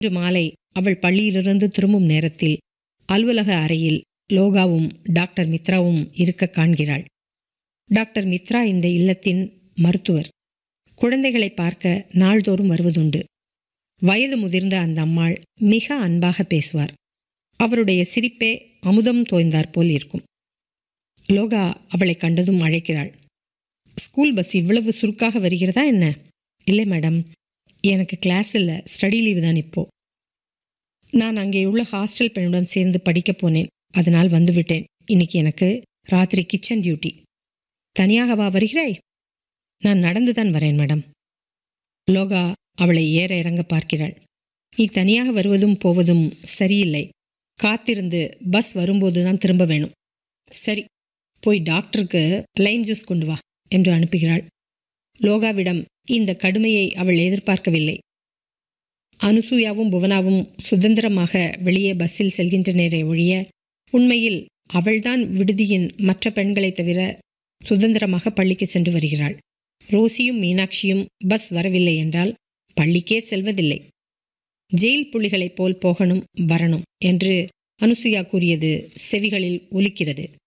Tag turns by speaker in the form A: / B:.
A: இன்று மாலை அவள் பள்ளியிலிருந்து திரும்பும் நேரத்தில் அலுவலக அறையில் லோகாவும் டாக்டர் மித்ராவும் இருக்க காண்கிறாள் டாக்டர் மித்ரா இந்த இல்லத்தின் மருத்துவர் குழந்தைகளை பார்க்க நாள்தோறும் வருவதுண்டு வயது முதிர்ந்த அந்த அம்மாள் மிக அன்பாக பேசுவார் அவருடைய சிரிப்பே அமுதம் தோய்ந்தாற் போல் இருக்கும் லோகா அவளை கண்டதும் அழைக்கிறாள் ஸ்கூல் பஸ் இவ்வளவு சுருக்காக வருகிறதா என்ன இல்லை மேடம் எனக்கு கிளாஸ் இல்லை ஸ்டடி லீவு தான் இப்போ நான் அங்கே உள்ள ஹாஸ்டல் பெண்ணுடன் சேர்ந்து படிக்கப் போனேன் அதனால் வந்துவிட்டேன் இன்னைக்கு எனக்கு ராத்திரி கிச்சன் டியூட்டி தனியாகவா வருகிறாய் நான் நடந்துதான் வரேன் மேடம் லோகா அவளை ஏற இறங்க பார்க்கிறாள் நீ தனியாக வருவதும் போவதும் சரியில்லை காத்திருந்து பஸ் வரும்போது தான் திரும்ப வேணும் சரி போய் டாக்டருக்கு லைம் ஜூஸ் கொண்டு வா என்று அனுப்புகிறாள் லோகாவிடம் இந்த கடுமையை அவள் எதிர்பார்க்கவில்லை அனுசூயாவும் புவனாவும் சுதந்திரமாக வெளியே பஸ்ஸில் செல்கின்றனரே ஒழிய உண்மையில் அவள்தான் விடுதியின் மற்ற பெண்களைத் தவிர சுதந்திரமாக பள்ளிக்கு சென்று வருகிறாள் ரோசியும் மீனாட்சியும் பஸ் வரவில்லை என்றால் பள்ளிக்கே செல்வதில்லை ஜெயில் புலிகளைப் போல் போகணும் வரணும் என்று அனுசுயா கூறியது செவிகளில் ஒலிக்கிறது